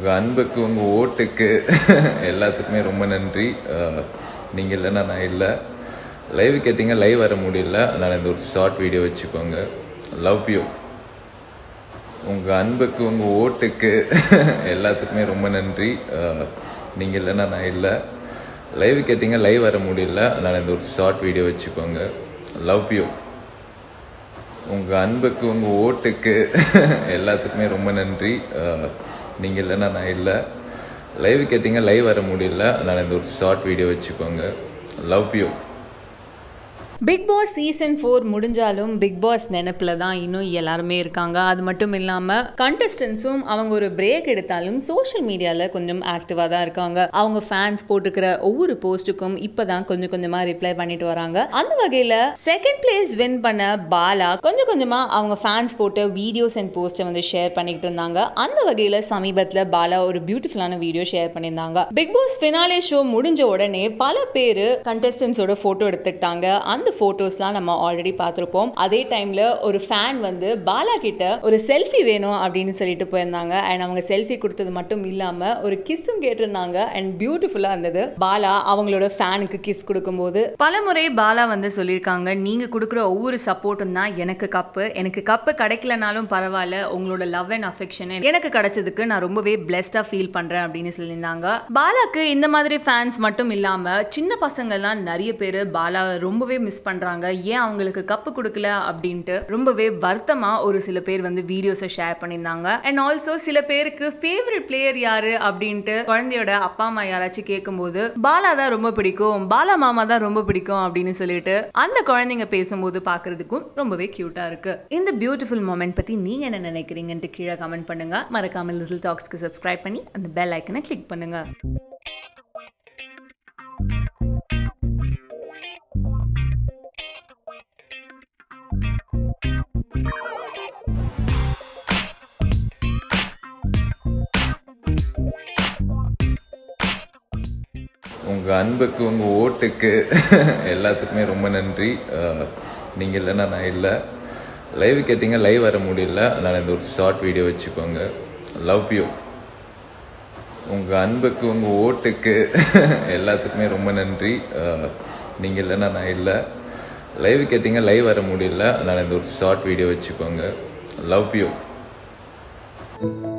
உங்கள் அன்புக்கு உங்கள் ஓட்டுக்கு எல்லாத்துக்குமே ரொம்ப நன்றி அஹ், நீங்கள் இல்லைன்னா நான் இல்லை லைவ் கேட்டிங்க லைவ் வர முடியல அதனால் இந்த ஒரு ஷார்ட் வீடியோ வச்சுக்கோங்க லவ் யூ உங்கள் அன்புக்கு உங்கள் ஓட்டுக்கு எல்லாத்துக்குமே ரொம்ப நன்றி அஹ், நீங்கள் இல்லைன்னா நான் இல்லை லைவ் கேட்டிங்க லைவ் வர முடியல அதனால் இந்த ஒரு ஷார்ட் வீடியோ வச்சுக்கோங்க லவ் யூ உங்கள் அன்புக்கு உங்கள் ஓட்டுக்கு எல்லாத்துக்குமே ரொம்ப நன்றி அஹ், நீங்கள் இல்லைன்னா நான் இல்லை லைவ் கேட்டிங்க லைவ் வர முடியல அதனால் இந்த ஒரு ஷார்ட் வீடியோ வச்சுக்கோங்க love you Bigg Boss season four முடிஞ்சாலும் பிக் பாஸ் நினப்பில் தான் இன்னும் எல்லாருமே இருக்காங்க அது மட்டும் இல்லாமல் கண்டஸ்டன்ஸும் அவங்க ஒரு பிரேக் எடுத்தாலும் சோஷியல் மீடியாவில் கொஞ்சம் ஆக்டிவாக தான் இருக்காங்க அவங்க ஃபேன்ஸ் போட்டுக்கிற ஒவ்வொரு போஸ்ட்டுக்கும் இப்போ தான் கொஞ்சம் கொஞ்சமாக ரிப்ளை பண்ணிட்டு வராங்க அந்த வகையில் செகண்ட் பிளேஸ் வின் பண்ண பாலா கொஞ்சம் கொஞ்சமாக அவங்க ஃபேன்ஸ் போட்ட வீடியோஸ் அண்ட் போஸ்ட்டை வந்து ஷேர் பண்ணிக்கிட்டு இருந்தாங்க அந்த வகையில் சமீபத்தில் பாலா ஒரு பியூட்டிஃபுல்லான வீடியோ ஷேர் பண்ணியிருந்தாங்க பிக் பாஸ் ஃபினாலே ஷோ முடிஞ்ச உடனே பல பேர் கண்டஸ்டன்ஸோட ஃபோட்டோ எடுத்துக்கிட்டாங்க அந்த ஃபோட்டோஸ்லாம் நம்ம ஆல்ரெடி பார்த்துருப்போம் அதே டைமில் ஒரு ஃபேன் வந்து பாலா கிட்ட ஒரு செல்ஃபி வேணும் அப்படின்னு சொல்லிட்டு போயிருந்தாங்க அண்ட் அவங்க செல்ஃபி கொடுத்தது மட்டும் இல்லாமல் ஒரு கிஸ்ஸும் கேட்டிருந்தாங்க அண்ட் பியூட்டிஃபுல்லாக இருந்தது பாலா அவங்களோட ஃபேனுக்கு கிஸ் கொடுக்கும்போது பல முறை பாலா வந்து சொல்லியிருக்காங்க நீங்கள் கொடுக்குற ஒவ்வொரு சப்போர்ட்டும் தான் எனக்கு கப்பு எனக்கு கப்பு கிடைக்கலனாலும் பரவாயில்ல உங்களோட லவ் அண்ட் அஃபெக்ஷன் எனக்கு கிடைச்சதுக்கு நான் ரொம்பவே பிளெஸ்டாக ஃபீல் பண்ணுறேன் அப்படின்னு சொல்லியிருந்தாங்க பாலாக்கு இந்த மாதிரி ஃபேன்ஸ் மட்டும் இல்லாமல் சின்ன பசங்கள்லாம் நிறைய பேர் பாலாவை ரொம்பவே மிஸ் பண்ணுறாங்க ஏன் அவங்களுக்கு கப்பு கொடுக்கல அப்படின்ட்டு ரொம்பவே வருத்தமாக ஒரு சில பேர் வந்து வீடியோஸை ஷேர் பண்ணியிருந்தாங்க அண்ட் ஆல்சோ சில பேருக்கு ஃபேவரட் பிளேயர் யாரு அப்படின்ட்டு குழந்தையோட அப்பா அம்மா யாராச்சும் கேட்கும்போது பாலா தான் ரொம்ப பிடிக்கும் பாலா மாமா தான் ரொம்ப பிடிக்கும் அப்படின்னு சொல்லிட்டு அந்த குழந்தைங்க பேசும்போது பார்க்கறதுக்கும் ரொம்பவே க்யூட்டாக இருக்கு இந்த பியூட்டிஃபுல் மூமெண்ட் பற்றி நீங்கள் என்ன நினைக்கிறீங்கன்ட்டு கீழே கமெண்ட் பண்ணுங்க மறக்காம லிட்டில் டாக்ஸ்க்கு சப்ஸ்கிரைப் பண்ணி அந்த பெல் ஐக்கனை கிளிக் பண்ணுங்க உங்கள் அன்புக்கு உங்கள் ஓட்டுக்கு எல்லாத்துக்குமே ரொம்ப நன்றி அஹ், நீங்கள் இல்லைன்னா நான் இல்லை லைவ் கேட்டிங்க லைவ் வர முடியல அதனால் இந்த ஒரு ஷார்ட் வீடியோ வச்சுக்கோங்க லவ் யூ உங்கள் அன்புக்கு உங்கள் ஓட்டுக்கு எல்லாத்துக்குமே ரொம்ப நன்றி அஹ், நீங்கள் இல்லைன்னா நான் இல்லை லைவ் கேட்டிங்க லைவ் வர முடியல அதனால் இந்த ஒரு ஷார்ட் வீடியோ வச்சுக்கோங்க லவ் யூ